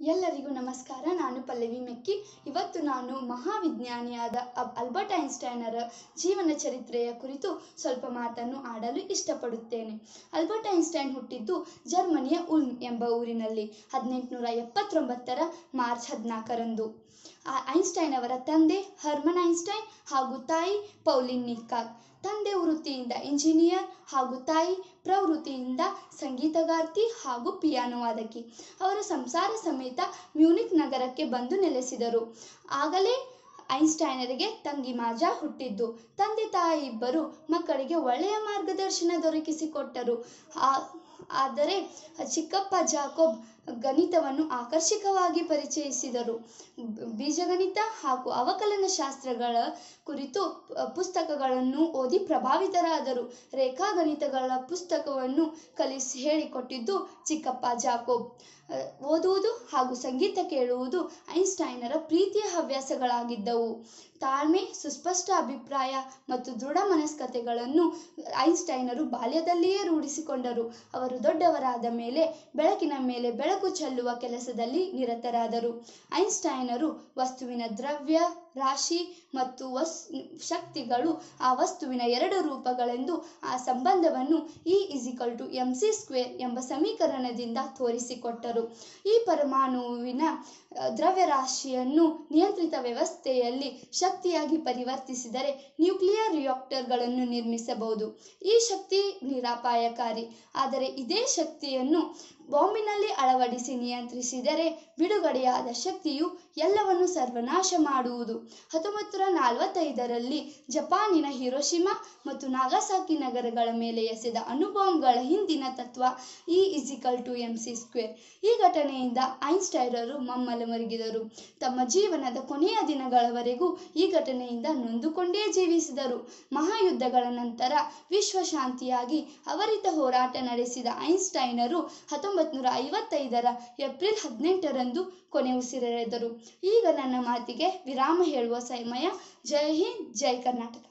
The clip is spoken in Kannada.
ಎಲ್ಲರಿಗೂ ನಮಸ್ಕಾರ ನಾನು ಪಲ್ಲವಿ ಮೆಕ್ಕಿ ಇವತ್ತು ನಾನು ಮಹಾವಿಜ್ಞಾನಿಯಾದ ಅಬ್ ಅಲ್ಬರ್ಟ್ ಐನ್ಸ್ಟೈನರ ಜೀವನ ಚರಿತ್ರೆಯ ಕುರಿತು ಸ್ವಲ್ಪ ಮಾತನ್ನು ಆಡಲು ಇಷ್ಟಪಡುತ್ತೇನೆ ಅಲ್ಬರ್ಟ್ ಐನ್ಸ್ಟೈನ್ ಹುಟ್ಟಿದ್ದು ಜರ್ಮನಿಯ ಉಲ್ಮ್ ಎಂಬ ಊರಿನಲ್ಲಿ ಹದಿನೆಂಟುನೂರ ಎಪ್ಪತ್ತೊಂಬತ್ತರ ಮಾರ್ಚ್ ಹದಿನಾಲ್ಕರಂದು ಆ ಐನ್ಸ್ಟೈನ್ ಅವರ ತಂದೆ ಹರ್ಮನ್ ಐನ್ಸ್ಟೈನ್ ಹಾಗೂ ತಾಯಿ ಪೌಲಿನ್ ನಿಕ್ಕಾಕ್ ತಂದೆ ವೃತ್ತಿಯಿಂದ ಇಂಜಿನಿಯರ್ ಹಾಗೂ ತಾಯಿ ಪ್ರವೃತ್ತಿಯಿಂದ ಸಂಗೀತಗಾರ್ತಿ ಹಾಗೂ ಪಿಯಾನೋ ವಾದಕಿ ಅವರು ಸಂಸಾರ ಸಮೇತ ಮ್ಯೂನಿಕ್ ನಗರಕ್ಕೆ ಬಂದು ನೆಲೆಸಿದರು ಆಗಲೇ ಐನ್ಸ್ಟೈನರಿಗೆ ತಂಗಿ ಮಾಜಾ ಹುಟ್ಟಿದ್ದು ತಂದೆ ತಾಯಿ ಇಬ್ಬರು ಮಕ್ಕಳಿಗೆ ಒಳ್ಳೆಯ ಮಾರ್ಗದರ್ಶನ ದೊರಕಿಸಿಕೊಟ್ಟರು ಆ- ಆದರೆ ಚಿಕ್ಕಪ್ಪ ಜಾಕೋಬ್ ಗಣಿತವನ್ನು ಆಕರ್ಷಕವಾಗಿ ಪರಿಚಯಿಸಿದರು ಬ- ಬೀಜಗಣಿತ ಹಾಗೂ ಅವಕಲನ ಶಾಸ್ತ್ರಗಳ ಕುರಿತು ಪ- ಪುಸ್ತಕಗಳನ್ನು ಓದಿ ಪ್ರಭಾವಿತರಾದರು ರೇಖಾಗಣಿತಗಳ ಪುಸ್ತಕವನ್ನು ಕಲಿಸಿ ಹೇಳಿಕೊಟ್ಟಿದ್ದು ಚಿಕ್ಕಪ್ಪ ಜಾಕೋಬ್ ಅಹ್, ಓದುವುದು ಹಾಗೂ ಸಂಗೀತ ಕೇಳುವುದು ಐನ್ಸ್ಟೈನರ ಪ್ರೀತಿಯ ಹವ್ಯಾಸಗಳಾಗಿದ್ದವು ತಾಳ್ಮೆ ಸುಸ್ಪಷ್ಟ ಅಭಿಪ್ರಾಯ ಮತ್ತು ದೃಢ ಮನಸ್ಕತೆಗಳನ್ನು ಐನ್ಸ್ಟೈನರು ಬಾಲ್ಯದಲ್ಲಿಯೇ ರೂಢಿಸಿಕೊಂಡರು ಅವರು ದೊಡ್ಡವರಾದ ಮೇಲೆ ಬೆಳಕಿನ ಮೇಲೆ ಬೆಳಕು ಚೆಲ್ಲುವ ಕೆಲಸದಲ್ಲಿ ನಿರತರಾದರು ಐನ್ಸ್ಟೈನರು ವಸ್ತುವಿನ ದ್ರವ್ಯ ರಾಶಿ ಮತ್ತು ವಸ್ ಶಕ್ತಿಗಳು ಆ ವಸ್ತುವಿನ ಎರಡು ರೂಪಗಳೆಂದು ಆ ಸಂಬಂಧವನ್ನು E is equal to M C square ಎಂಬ ಸಮೀಕರಣದಿಂದ ತೋರಿಸಿಕೊಟ್ಟರು ಈ ಪರಮಾಣುವಿನ ಅಹ್, ದ್ರವ್ಯರಾಶಿಯನ್ನು ನಿಯಂತ್ರಿತ ವ್ಯವಸ್ಥೆಯಲ್ಲಿ ಶಕ್ತಿಯಾಗಿ ಪರಿವರ್ತಿಸಿದರೆ ನ್ಯೂಕ್ಲಿಯರ್ ರಿಯಾಕ್ಟರ್ಗಳನ್ನು ನಿರ್ಮಿಸಬಹುದು ಈ ಶಕ್ತಿ ನಿರಾಪಾಯಕಾರಿ ಆದರೆ ಇದೇ ಶಕ್ತಿಯನ್ನು ಬಾಂಬಿನಲ್ಲಿ ಅಳವಡಿಸಿ ನಿಯಂತ್ರಿಸಿದರೆ ಬಿಡುಗಡೆಯಾದ ಶಕ್ತಿಯು ಎಲ್ಲವನ್ನು ಸರ್ವನಾಶ ಮಾಡುವುದು ಹತ್ತೊಂಬತ್ತು ನೂರ ನಲವತ್ತೈದರಲ್ಲಿ ಜಪಾನಿನ ಹಿರೋಶಿಮಾ ಮತ್ತು ನಾಗಾಸಾಕಿ ನಗರಗಳ ಮೇಲೆ ಎಸೆದ ಅಣುಬಾಂಬ್ಗಳ ಹಿಂದಿನ ತತ್ವ E is equal to M C square ಈ ಘಟನೆಯಿಂದ ಐನ್ಸ್ಟೈನರು ಮಮ್ಮಲ ಮರುಗಿದರು ತಮ್ಮ ಜೀವನದ ಕೊನೆಯ ದಿನಗಳವರೆಗೂ ಈ ಘಟನೆಯಿಂದ ನೊಂದುಕೊಂಡೇ ಜೀವಿಸಿದರು ಮಹಾಯುದ್ಧಗಳ ನಂತರ ವಿಶ್ವ ಶಾಂತಿಯಾಗಿ ಅವರಿತ ಹೋರಾಟ ನಡೆಸಿದ ಐನ್ಸ್ಟೈನರು ಹತ್ತೊಂಬತ್ತು ನೂರ ಐವತ್ತೈದರ ಏಪ್ರಿಲ್ ಹದಿನೆಂಟರಂದು ಕೊನೆ ಉಸಿರೆಳೆದರು ಈಗ ನನ್ನ ಮಾತಿಗೆ ವಿರಾಮ ಹೇಳುವ ಸಮಯ ಜೈ ಹಿಂದ್ ಜೈ ಕರ್ನಾಟಕ